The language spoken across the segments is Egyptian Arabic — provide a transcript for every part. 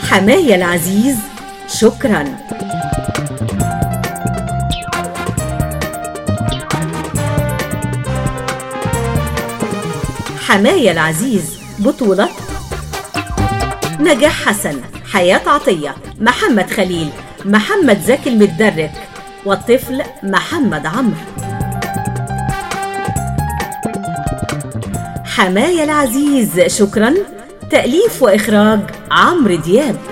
حماية العزيز شكرا حماية العزيز بطولة نجاح حسن حياة عطية محمد خليل محمد زكي المتدرك والطفل محمد عمرو حماية العزيز شكرا تأليف وإخراج عمرو دياب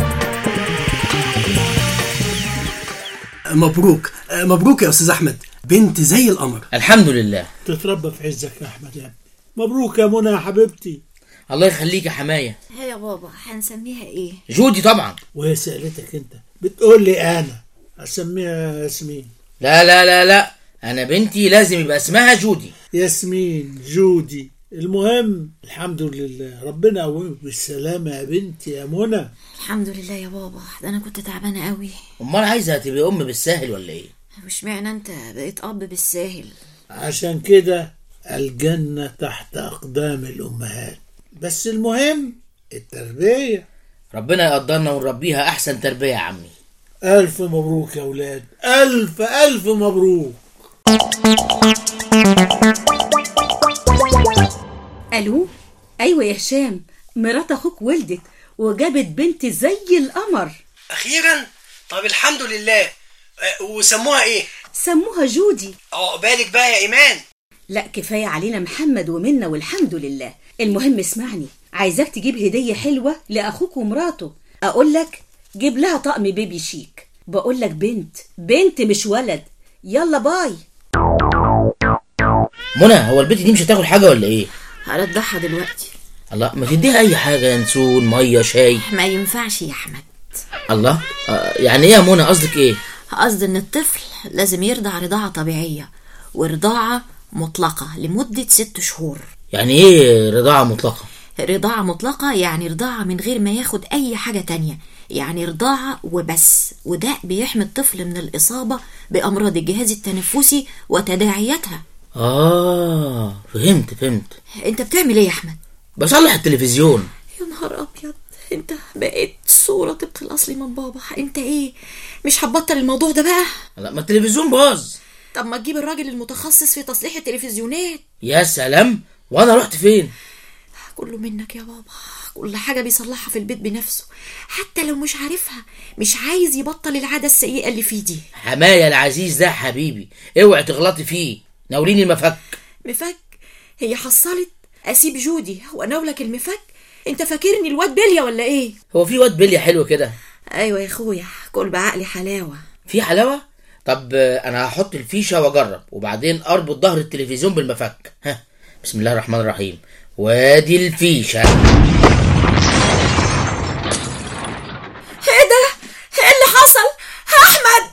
مبروك مبروك يا استاذ احمد بنت زي القمر الحمد لله تتربى في عزك يا احمد يا ابني مبروك يا منى يا حبيبتي الله يخليك يا حماية هي يا بابا هنسميها ايه جودي طبعا وهي سألتك انت بتقول لي انا اسميها ياسمين لا لا لا لا انا بنتي لازم يبقى اسمها جودي ياسمين جودي المهم الحمد لله ربنا يقومك بالسلامة يا بنتي يا منى الحمد لله يا بابا ده انا كنت تعبانه قوي امال عايزه تبقى ام بالساهل ولا ايه مش معنى انت بقيت اب بالساهل عشان كده الجنة تحت أقدام الأمهات بس المهم التربية ربنا يقدرنا ونربيها احسن تربيه يا عمي ألف مبروك يا أولاد ألف ألف مبروك ألو أيوة يا هشام مرات أخوك ولدت وجابت بنت زي القمر اخيرا طب الحمد لله أه، وسموها ايه سموها جودي عقبالك بقى يا ايمان لا كفاية علينا محمد ومنا والحمد لله المهم اسمعني عايزاك تجيب هدية حلوة لأخوك ومراته أقول لك جيب لها طقم بيبي شيك بقول لك بنت بنت مش ولد يلا باي منى هو البنت دي مش هتاكل حاجه ولا ايه هرضعها دلوقتي الله ما تديها اي حاجه ينسون ميه شاي ما ينفعش يا احمد الله آه يعني ايه يا منى قصدك ايه قصد ان الطفل لازم يرضع رضاعه طبيعيه ورضاعه مطلقه لمده ست شهور يعني ايه رضاعه مطلقه رضاعة مطلقة يعني رضاعة من غير ما ياخد أي حاجة تانية يعني رضاعة وبس وده بيحمي الطفل من الإصابة بأمراض الجهاز التنفسي وتداعياتها اه فهمت فهمت أنت بتعمل إيه يا أحمد؟ بصلح التلفزيون يا نهار أبيض أنت بقيت صورة طبق الأصلي من بابا أنت إيه؟ مش هتبطل الموضوع ده بقى؟ لا ما التلفزيون باظ طب ما تجيب الراجل المتخصص في تصليح التلفزيونات يا سلام وانا رحت فين كله منك يا بابا كل حاجة بيصلحها في البيت بنفسه حتى لو مش عارفها مش عايز يبطل العادة السيئة اللي فيه دي حماية العزيز ده حبيبي اوعي تغلطي فيه ناوليني المفك مفك هي حصلت اسيب جودي واناولك المفك انت فاكرني الواد بليا ولا ايه هو في واد بلية حلو كده ايوه يا اخويا كل بعقلي حلاوه في حلاوة طب آه، انا هحط الفيشة واجرب وبعدين اربط ظهر التلفزيون بالمفك ها بسم الله الرحمن الرحيم وادي الفيشة ايه ده ايه اللي حصل احمد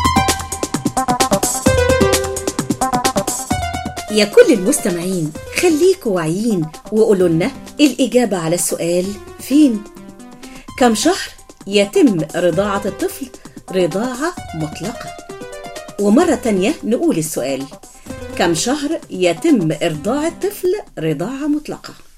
يا كل المستمعين خليكوا واعيين وقولوا لنا الإجابة على السؤال فين كم شهر يتم رضاعة الطفل رضاعة مطلقة ومرة تانية نقول السؤال كم شهر يتم إرضاع الطفل رضاعة مطلقة